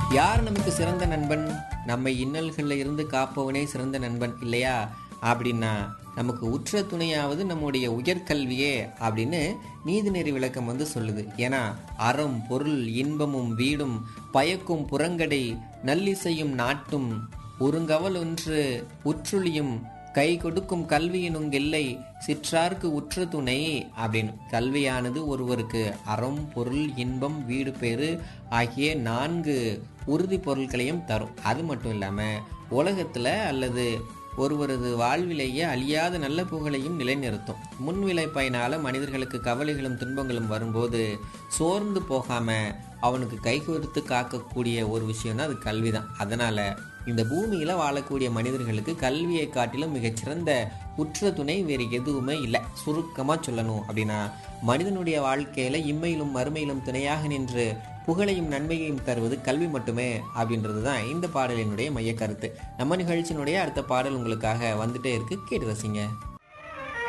யார் நமக்கு சிறந்த நண்பன் நம்மை இன்னல்களில் இருந்து காப்பவனே சிறந்த நண்பன் இல்லையா அப்படின்னா நமக்கு உற்ற துணையாவது நம்முடைய உயர்கல்வியே அப்படின்னு நீதிநெறி விளக்கம் வந்து சொல்லுது ஏன்னா அறம் பொருள் இன்பமும் வீடும் பயக்கும் புறங்கடை நல்லிசையும் நாட்டும் ஒருங்கவல் ஒன்று உற்றுளியும் கை கொடுக்கும் கல்வியினுங்கில்லை சிற்றார்க்கு உற்ற துணை அப்படின்னு கல்வியானது ஒருவருக்கு அறம் பொருள் இன்பம் வீடு பேறு ஆகிய நான்கு உறுதி பொருட்களையும் தரும் அது மட்டும் இல்லாமல் உலகத்தில் அல்லது ஒருவரது வாழ்விலேயே அழியாத நல்ல புகழையும் நிலைநிறுத்தும் முன்விலை பயனால மனிதர்களுக்கு கவலைகளும் துன்பங்களும் வரும்போது சோர்ந்து போகாம அவனுக்கு கை கொடுத்து காக்கக்கூடிய ஒரு விஷயம்னா அது கல்வி தான் அதனால இந்த பூமியில வாழக்கூடிய மனிதர்களுக்கு கல்வியை காட்டிலும் மிகச்சிறந்த உற்ற துணை வேறு எதுவுமே இல்லை சுருக்கமா சொல்லணும் அப்படின்னா மனிதனுடைய வாழ்க்கையில இம்மையிலும் மறுமையிலும் துணையாக நின்று புகழையும் நன்மையையும் தருவது கல்வி மட்டுமே அப்படின்றது தான் இந்த பாடலினுடைய மைய கருத்து நம்ம நிகழ்ச்சியினுடைய அடுத்த பாடல் உங்களுக்காக வந்துட்டே இருக்கு கேட்டு ரசிங்க